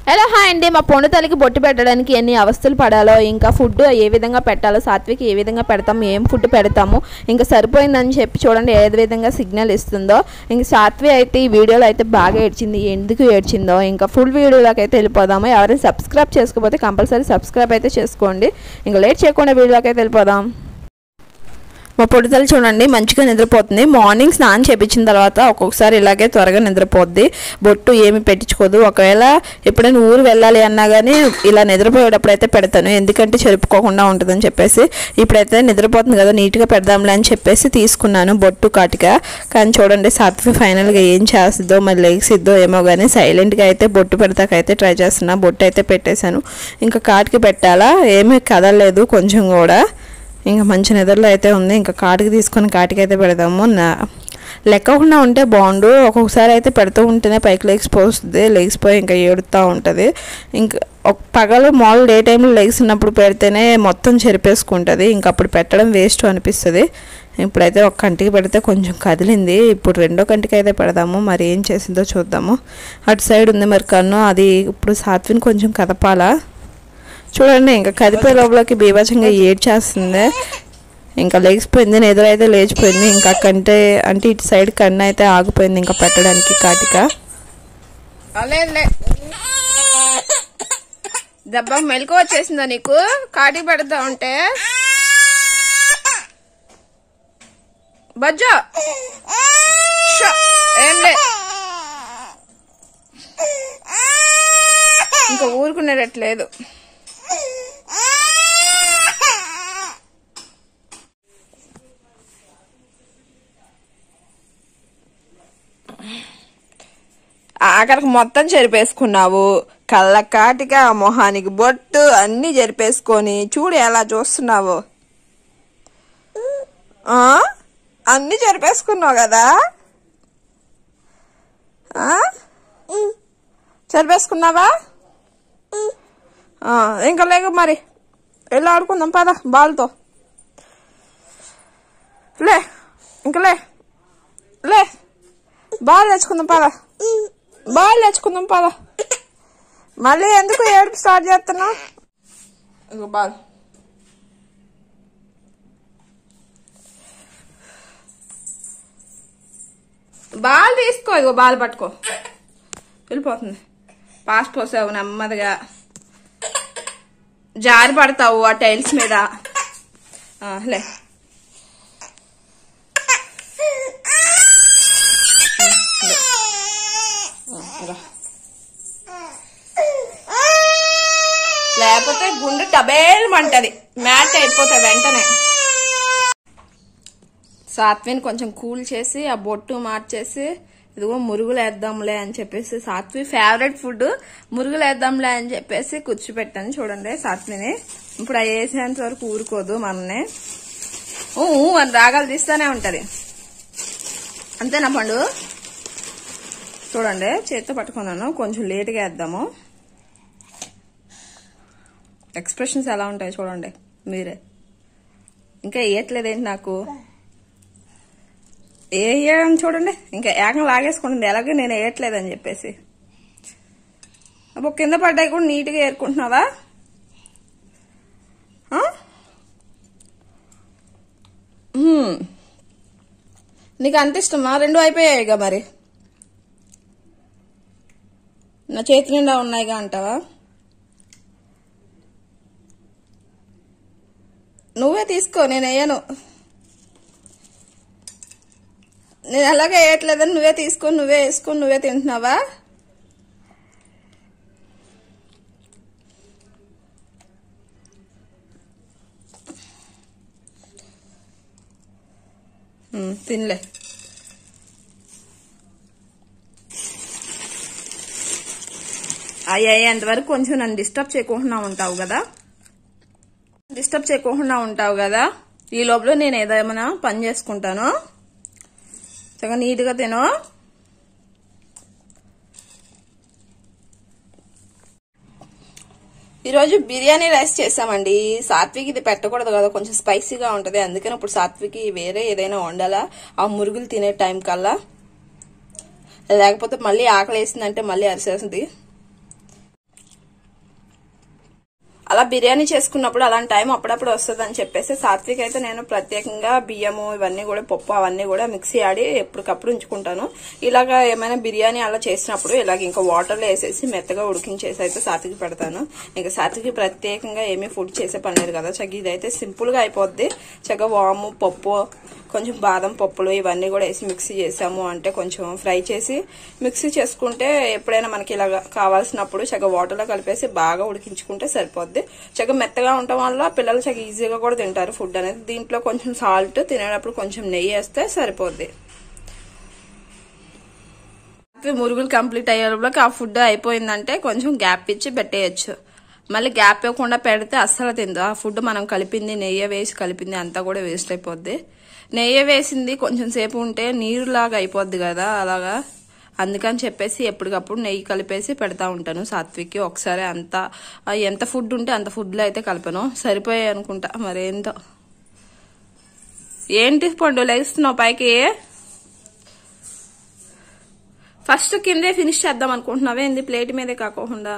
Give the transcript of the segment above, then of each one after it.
ఎలా హాయ్ అండి మా పొండు తల్లికి బొట్టు పెట్టడానికి ఎన్ని అవస్థలు పడాలో ఇంకా ఫుడ్ ఏ విధంగా పెట్టాలో సాత్విక్ ఏ విధంగా పెడతాము ఏం ఫుడ్ పెడతాము ఇంకా సరిపోయిందని చెప్పి చూడండి ఏ విధంగా సిగ్నల్ ఇస్తుందో ఇంకా సాత్వి అయితే ఈ వీడియోలో అయితే బాగా ఏడ్చింది ఎందుకు ఏడ్చిందో ఇంకా ఫుల్ వీడియోలోకి అయితే వెళ్ళిపోదాము ఎవరైనా సబ్స్క్రైబ్ చేసుకోకపోతే కంపల్సరీ సబ్స్క్రైబ్ అయితే చేసుకోండి ఇంకా లేట్ చేయకుండా వీడియోలోకి అయితే వెళ్ళిపోదాం మా పొడితలు చూడండి మంచిగా నిద్రపోతుంది మార్నింగ్ స్నానం చేపించిన తర్వాత ఒక్కొక్కసారి ఇలాగే త్వరగా నిద్రపోద్ది బొట్టు ఏమి పెట్టించుకోదు ఒకవేళ ఎప్పుడైనా ఊరు వెళ్ళాలి అన్నా కానీ ఇలా నిద్రపోయేటప్పుడు అయితే పెడతాను ఎందుకంటే చెరుపుకోకుండా ఉంటుందని చెప్పేసి ఇప్పుడైతే నిద్రపోతుంది కదా నీట్గా పెడదాంలే అని చెప్పేసి తీసుకున్నాను బొట్టు కాటిగా కానీ చూడండి సాత్వి ఫైనల్గా ఏం చేస్తుందో మరి లెగ్సిద్దో ఏమో కానీ సైలెంట్గా అయితే బొట్టు పెడతాకైతే ట్రై చేస్తున్నా బొట్టు అయితే పెట్టేశాను ఇంకా కాటికి పెట్టాలా ఏమీ కదలలేదు కొంచెం కూడా ఇంకా మంచి నిద్రలో అయితే ఉంది ఇంకా కాటికి తీసుకొని కాటికి అయితే పెడదాము నా లెక్కకుండా ఉంటే బాగుండు ఒక్కొక్కసారి అయితే పెడుతూ ఉంటేనే పైకి లెగ్స్ పోస్తుంది లెగ్స్ పోయి ఇంకా ఏడుతూ ఉంటుంది ఇంకా ఒక పగలు మాల్ డే టైంలో లెగ్స్ ఉన్నప్పుడు పెడితేనే మొత్తం చెరిపేసుకుంటుంది ఇంకా అప్పుడు పెట్టడం వేస్ట్ అనిపిస్తుంది ఇప్పుడైతే ఒక కంటికి పెడితే కొంచెం కదిలింది ఇప్పుడు రెండో కంటికి అయితే పెడదాము మరి ఏం చేసిందో చూద్దాము అటు సైడ్ ఉంది మరి కన్ను అది ఇప్పుడు సాత్విని కొంచెం కదపాలా చూడండి ఇంకా కదిపే లోపలికి బీభత్సంగా ఏడ్చేస్తుంది ఇంకా లేచిపోయింది ఎదురైతే లేచిపోయింది ఇంకా కంటే అంటే ఇటు సైడ్ కన్ను అయితే ఆగిపోయింది ఇంకా పెట్టడానికి కాటిక లేదులే దెబ్బ మెలకు వచ్చేసిందా నీకు కాటి పెడతా ఉంటే బజ్జో షో, ఏం లే ఇంకా ఊరుకునేటట్లేదు ఆఖరికి మొత్తం చెరిపేసుకున్నావు కళ్ళ కాటిక మొహానికి బొట్టు అన్ని చెరిపేసుకొని చూడు ఎలా చూస్తున్నావు ఆ? అన్ని చెరిపేసుకున్నావు కదా ఆ? చెరిపేసుకున్నావా ఆ, ఇంకా లేక మరి వెళ్ళి ఆడుకుందాం పద బాల్తో లే ఇంకా లే లే బాల్ తెచ్చుకుందాం పద బాల్ తెచ్చుకుందాం పద మళ్ళీ ఎందుకు ఏడుపు స్టార్ట్ చేస్తున్నా ఇగో బాల్ బాల్ తీసుకో ఇగో బాల్ పట్టుకో వెళ్ళిపోతుంది పాస్ పోసావు నెమ్మదిగా జారి పడతావు ఆ టైల్స్ మీద ఆ, లే రా. లేకపోతే గుండె టబేల్మంటది మ్యాట్ అయిపోతుంది వెంటనే సాత్విని కొంచెం కూల్ చేసి ఆ బొట్టు మార్చేసి ఇదిగో మురుగులు వేద్దాంలే అని చెప్పేసి సాత్వి ఫేవరెట్ ఫుడ్ మురుగులు వేద్దాంలే అని చెప్పేసి కూర్చోపెట్టాను చూడండి సాత్విని ఇప్పుడు అవి వేసేంత వరకు ఊరుకోదు మననే ఊ ఊ అని రాగాలు తీస్తూనే ఉంటది అంతేనా పండు చూడండి చేత్తో పట్టుకున్నాను కొంచెం లేట్గా వేద్దాము ఎక్స్ప్రెషన్స్ ఎలా ఉంటాయి చూడండి మీరే ఇంకా వేయట్లేదేంటి నాకు ఏ వేయడం చూడండి ఇంకా ఏకం లాగేసుకుంటుంది ఎలాగే నేను వేయట్లేదని చెప్పేసి అప్పుడు కింద పడ్డాయి కూడా నీట్గా ఏరుకుంటున్నావా ఆ? హ్మ్. నీకు అంత ఇష్టమా రెండు అయిపోయాయిగా మరి నా చేతి నిండా ఉన్నాయిగా అంటావా నువ్వే తీసుకో నేను వేయను నేను అలాగే వేయట్లేదని నువ్వే తీసుకొని నువ్వే వేసుకొని నువ్వే తింటున్నావా ఉమ్, తినలే అయ్యి అయ్యేంతవరకు కొంచెం నన్ను డిస్టర్బ్ చేయకుండా ఉంటావు కదా డిస్టర్బ్ చేయకుండా ఉంటావు కదా ఈ లోపల నేను ఏదేమైనా పని చేసుకుంటాను చక్కగా నీట్గా తిను ఈరోజు బిర్యానీ రైస్ చేసామండి సాత్విక్ ఇది పెట్టకూడదు కదా కొంచెం స్పైసీగా ఉంటుంది అందుకని ఇప్పుడు సాత్విక్ వేరే ఏదైనా వండాలా ఆ మురుగులు తినే టైం కల్లా లేకపోతే మళ్ళీ ఆకలి వేసిందంటే మళ్ళీ అరిసేస్తుంది అలా బిర్యానీ చేసుకున్నప్పుడు అలాంటి టైం అప్పుడప్పుడు వస్తుంది అని చెప్పేసి సాత్విక్ అయితే నేను ప్రత్యేకంగా బియ్యము ఇవన్నీ కూడా పప్పు అవన్నీ కూడా మిక్సీ ఆడి ఎప్పటికప్పుడు ఉంచుకుంటాను ఇలాగా ఏమైనా బిర్యానీ అలా చేసినప్పుడు ఇలాగ ఇంకా వాటర్లో వేసేసి మెత్తగా ఉడికించేసి అయితే సాత్విక్ పెడతాను ఇంకా సాత్విక్ ప్రత్యేకంగా ఏమీ ఫుడ్ చేసే పని లేదు కదా చక్కగా ఇదైతే సింపుల్ గా అయిపోద్ది చక్కగా వాము పప్పు కొంచెం బాదం పప్పులు ఇవన్నీ కూడా వేసి మిక్సీ చేసాము అంటే కొంచెం ఫ్రై చేసి మిక్సీ చేసుకుంటే ఎప్పుడైనా మనకి ఇలా కావాల్సినప్పుడు చక్కగా వాటర్లో కలిపేసి బాగా ఉడికించుకుంటే సరిపోద్ది చక్కగా మెత్తగా ఉండటం వల్ల పిల్లలు చక్కగా ఈజీగా కూడా తింటారు ఫుడ్ అనేది దీంట్లో కొంచెం సాల్ట్ తినేటప్పుడు కొంచెం నెయ్యి వేస్తే సరిపోద్ది మురుగులు కంప్లీట్ అయ్యేలోకి ఆ ఫుడ్ అయిపోయిందంటే కొంచెం గ్యాప్ ఇచ్చి పెట్టేయచ్చు మళ్ళీ గ్యాప్ ఇవ్వకుండా పెడితే అస్సలు తిందు ఆ ఫుడ్ మనం కలిపింది నెయ్యి వేసి కలిపింది అంతా కూడా వేస్ట్ అయిపోద్ది నెయ్యి వేసింది కొంచెం సేపు ఉంటే నీరులాగా అయిపోద్ది కదా అలాగా అందుకని చెప్పేసి ఎప్పటికప్పుడు నెయ్యి కలిపేసి పెడతా ఉంటాను సాత్విక్కి ఒకసారి అంత ఆ ఎంత ఫుడ్ ఉంటే అంత ఫుడ్లో అయితే కలపను సరిపోయాయి అనుకుంటా మరేంతో ఏంటి పండు లేస్తున్నావు పైకి ఫస్ట్ కిందే ఫినిష్ చేద్దాం అనుకుంటున్నావే ఏంది ప్లేట్ మీదే కాకోకుండా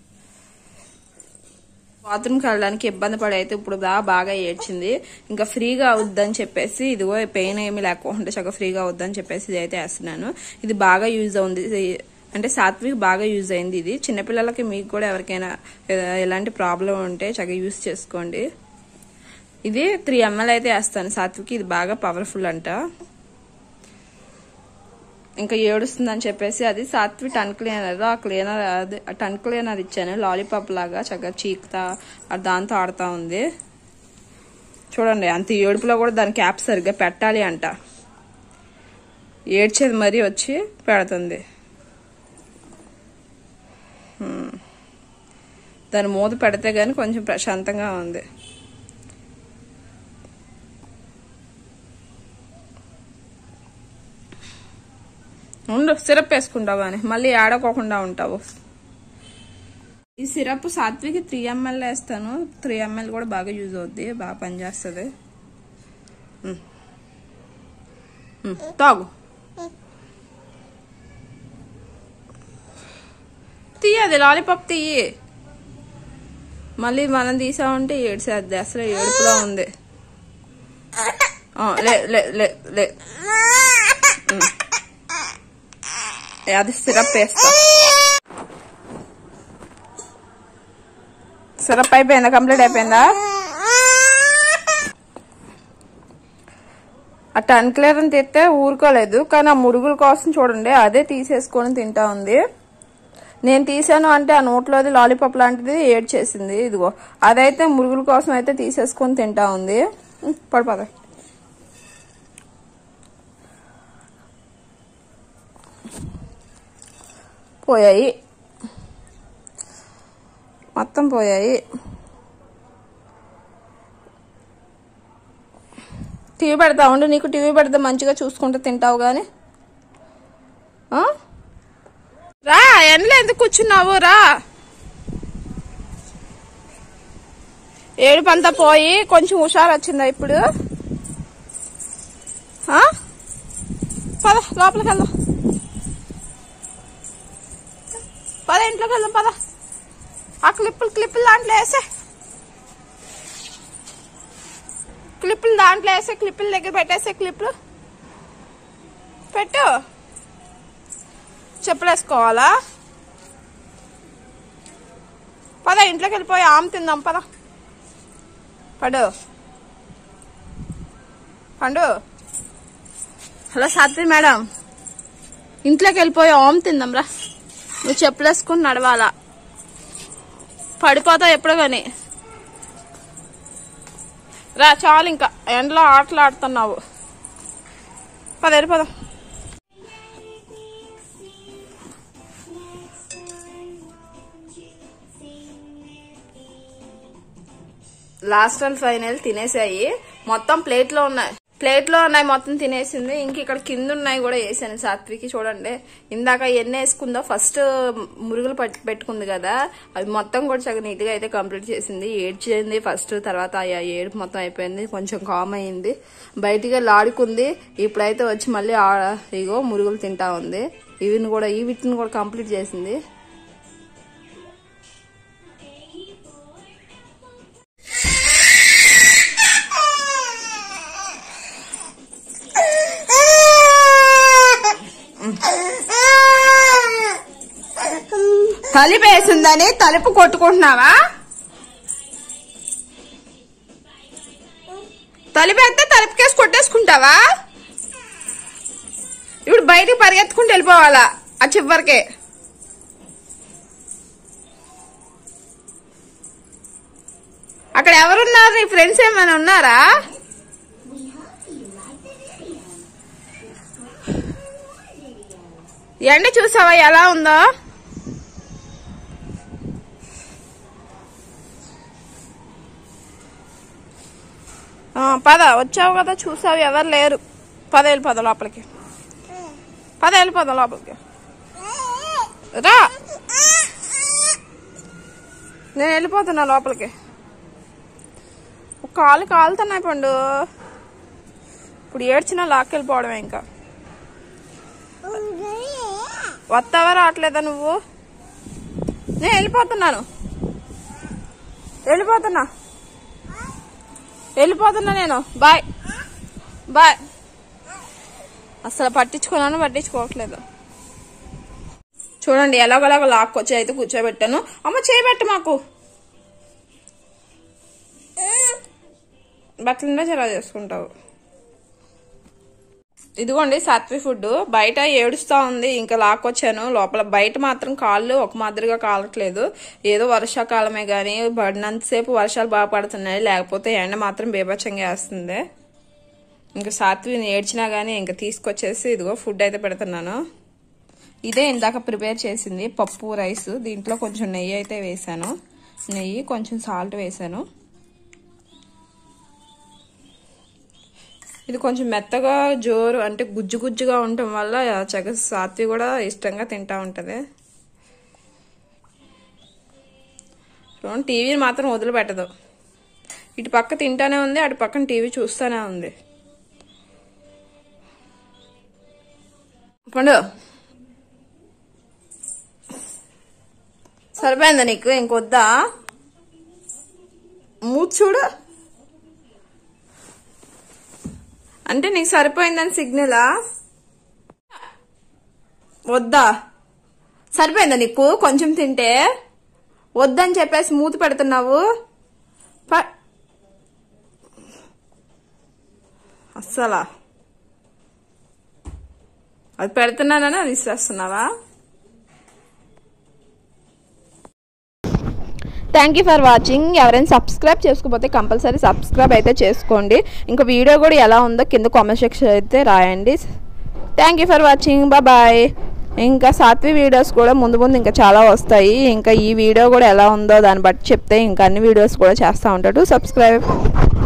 బాత్రూమ్కి వెళ్ళడానికి ఇబ్బంది పడి అయితే ఇప్పుడు దా బాగా ఏడ్చింది ఇంకా ఫ్రీగా అవుద్దని చెప్పేసి ఇదిగో పెయిన్ ఏమి లేకుండా చక్కగా ఫ్రీగా అవుద్దని చెప్పేసి ఇది అయితే వేస్తున్నాను ఇది బాగా యూజ్ అవుంది ఇది అంటే సాత్విక్ బాగా యూజ్ అయింది ఇది చిన్నపిల్లలకి మీకు కూడా ఎవరికైనా ఎ- ఎలాంటి ప్రాబ్లం ఉంటే చక్కగా యూజ్ చేసుకోండి ఇది త్రీ ఎంఎల్ అయితే వేస్తాను సాత్విక్ ఇది బాగా పవర్ఫుల్ అంట ఇంకా ఏడుస్తుందని చెప్పేసి అది సాత్వి టన్ క్లీనర్ ఆ క్లీనర్ అది ఆ టన్ క్లీనర్ ఇచ్చాను లాలీపాప్ లాగా చక్కగా చీకుతా ఆ దాంతో ఆడుతా ఉంది చూడండి అంత ఏడుపులో కూడా దాని క్యాప్ సరిగ్గా పెట్టాలి అంట ఏడ్చేది మరీ వచ్చి పెడుతుంది హ్మ్. దాని మూత పెడితే గాని కొంచెం ప్రశాంతంగా ఉంది ఉండు సిరప్ వేసుకుంటావు కానీ మళ్ళీ ఆడకోకుండా ఉంటావు ఈ సిరప్ సాత్వికి త్రీ ఎంఎల్ వేస్తాను త్రీ ఎంఎల్ కూడా బాగా యూజ్ అవుద్ది బాగా పనిచేస్తుంది ఉమ్. ఉమ్, తాగు తీయది లాలీపాప్ తీయి మళ్ళీ మనం తీసామంటే ఏడ్చేద్ది అసలు ఏడుపులో ఉంది ఆ, లే లే లే లే ఉమ్. అది సిరప్ వేస్తా సిరప్ అయిపోయిందా కంప్లీట్ అయిపోయిందా ఆ టన్ క్లియర్ అని తెస్తే ఊరుకోలేదు కానీ ఆ మురుగుల కోసం చూడండి అదే తీసేసుకొని తింటా ఉంది నేను తీసాను అంటే ఆ నోట్లోది లాలీపాప్ లాంటిది ఏడ్ చేసింది ఇదిగో అదైతే మురుగుల కోసం అయితే తీసేసుకొని తింటా ఉంది ఉమ్, పడిపోదా పోయాయి మొత్తం పోయాయి టీవీ పెడతా ఉండు నీకు టీవీ పెడితే మంచిగా చూసుకుంటూ తింటావు కానీ ఆ? రా ఎండలో ఎందుకు కూర్చున్నావు రా ఏడుపంతా పోయి కొంచెం హుషారు వచ్చిందా ఇప్పుడు ఆ? పద లోపలికి వెళ్దాం పద ఇంట్లోకి వెళ్దాం పద ఆ క్లిప్పులు క్లిప్పులు దాంట్లో వేసే క్లిప్పులు దాంట్లో వేసే క్లిప్పుల దగ్గర పెట్టేసే క్లిప్పులు పెట్టు చెప్పులు వేసుకోవాలా పద ఇంట్లోకి వెళ్ళిపోయి ఆమె తిందాం పద పడు పండు హలో సాత్వి మేడం ఇంట్లోకి వెళ్ళిపోయి ఓం తిందాం రా నువ్వు చెప్పులు వేసుకుని నడవాలా పడిపోతావు ఎప్పుడు కానీ రా చాలు ఇంకా ఎండలో ఆటలు ఆడుతున్నావు పద వెళ్ళిపోదాం లాస్ట్ అండ్ ఫైనల్ తినేసాయి మొత్తం ప్లేట్ లో ఉన్నాయి ప్లేట్ లో ఉన్నాయి మొత్తం తినేసింది ఇంక ఇక్కడ కింద ఉన్నాయి కూడా వేసాను సాత్వికి చూడండి ఇందాక ఎన్ని వేసుకుందో ఫస్ట్ మురుగులు పట్టి పెట్టుకుంది కదా అవి మొత్తం కూడా సగం నీట్ గా అయితే కంప్లీట్ చేసింది ఏడ్చింది ఫస్ట్ తర్వాత ఆ ఏడుపు మొత్తం అయిపోయింది కొంచెం కామ్ అయింది బయటికి లాడుకుంది ఇప్పుడైతే వచ్చి మళ్ళీ ఆ- ఇగో మురుగులు తింటా ఉంది ఇవిని కూడా ఈ వీటిని కూడా కంప్లీట్ చేసింది తలుపు వేసిందని తలుపు కొట్టుకుంటున్నావా తలుపు వేస్తే తలుపుకేసి కొట్టేసుకుంటావా ఇప్పుడు బయటికి పరిగెత్తుకుంటూ వెళ్ళిపోవాలా ఆ చివరికే అక్కడ ఎవరున్నారు నీ ఫ్రెండ్స్ ఏమైనా ఉన్నారా ఎండ చూసావా ఎలా ఉందో ఆ, పద వచ్చావు కదా చూసావు ఎవరు లేరు పద వెళ్ళిపోదా లోపలికి పద వెళ్ళిపోదా లోపలికి రా నేను వెళ్ళిపోతున్నా లోపలికి ఒక కాలు కాలుతున్నాయి పండు ఇప్పుడు ఏడ్చినా లాక్కెళ్ళిపోవడమే ఇంకా వస్తావా రావట్లేదా నువ్వు నేను వెళ్ళిపోతున్నాను వెళ్ళిపోతున్నా వెళ్ళిపోతున్నా నేను బాయ్ బాయ్ అసలు పట్టించుకున్నాను పట్టించుకోవట్లేదు చూడండి ఎలాగోలాగ లాక్కొచ్చి అయితే కూర్చోబెట్టాను అమ్మ చేయబెట్ట మాకు బట్టలుండే జరా చేసుకుంటావు ఇదిగోండి సాత్వి ఫుడ్ బయట ఏడుస్తా ఉంది ఇంకా లాక్కొచ్చాను లోపల బయట మాత్రం కాళ్ళు ఒక మాదిరిగా కాలట్లేదు ఏదో వర్షాకాలమే గాని పడినంతసేపు వర్షాలు బాగా పడుతున్నాయి లేకపోతే ఎండ మాత్రం బీభత్సంగా వేస్తుంది ఇంకా సాత్విని ఏడ్చినా గానీ ఇంకా తీసుకొచ్చేసి ఇదిగో ఫుడ్ అయితే పెడుతున్నాను ఇదే ఇందాక ప్రిపేర్ చేసింది పప్పు రైస్ దీంట్లో కొంచెం నెయ్యి అయితే వేసాను నెయ్యి కొంచెం సాల్ట్ వేసాను ఇది కొంచెం మెత్తగా జోరు అంటే గుజ్జు గుజ్జుగా ఉండటం వల్ల చగ సాత్వి కూడా ఇష్టంగా తింటా ఉంటది చూడండి టీవీని మాత్రం వదిలిపెట్టదు ఇటు పక్క తింటానే ఉంది అటు పక్కన టీవీ చూస్తానే ఉంది పండు సరిపోయిందా నీకు ఇంకొద్దా మూతి చూడు అంటే నీకు సరిపోయిందని సిగ్నలా వద్దా సరిపోయిందా నీకు కొంచెం తింటే వద్దని చెప్పేసి మూతి పెడుతున్నావు ప- అస్సలా అది పెడుతున్నానని అది ఇచ్చేస్తున్నావా థ్యాంక్ యూ ఫర్ వాచింగ్ ఎవరైనా సబ్స్క్రైబ్ చేసుకోకపోతే కంపల్సరీ సబ్స్క్రైబ్ అయితే చేసుకోండి ఇంకా వీడియో కూడా ఎలా ఉందో కింద కామెంట్ సెక్షన్ అయితే రాయండి thank you for watching bye ఇంకా సాత్వి వీడియోస్ కూడా ముందు ముందు ఇంకా చాలా వస్తాయి ఇంకా ఈ వీడియో కూడా ఎలా ఉందో దాన్ని బట్టి చెప్తే ఇంకా అన్ని వీడియోస్ కూడా చేస్తూ ఉంటాడు సబ్స్క్రైబ్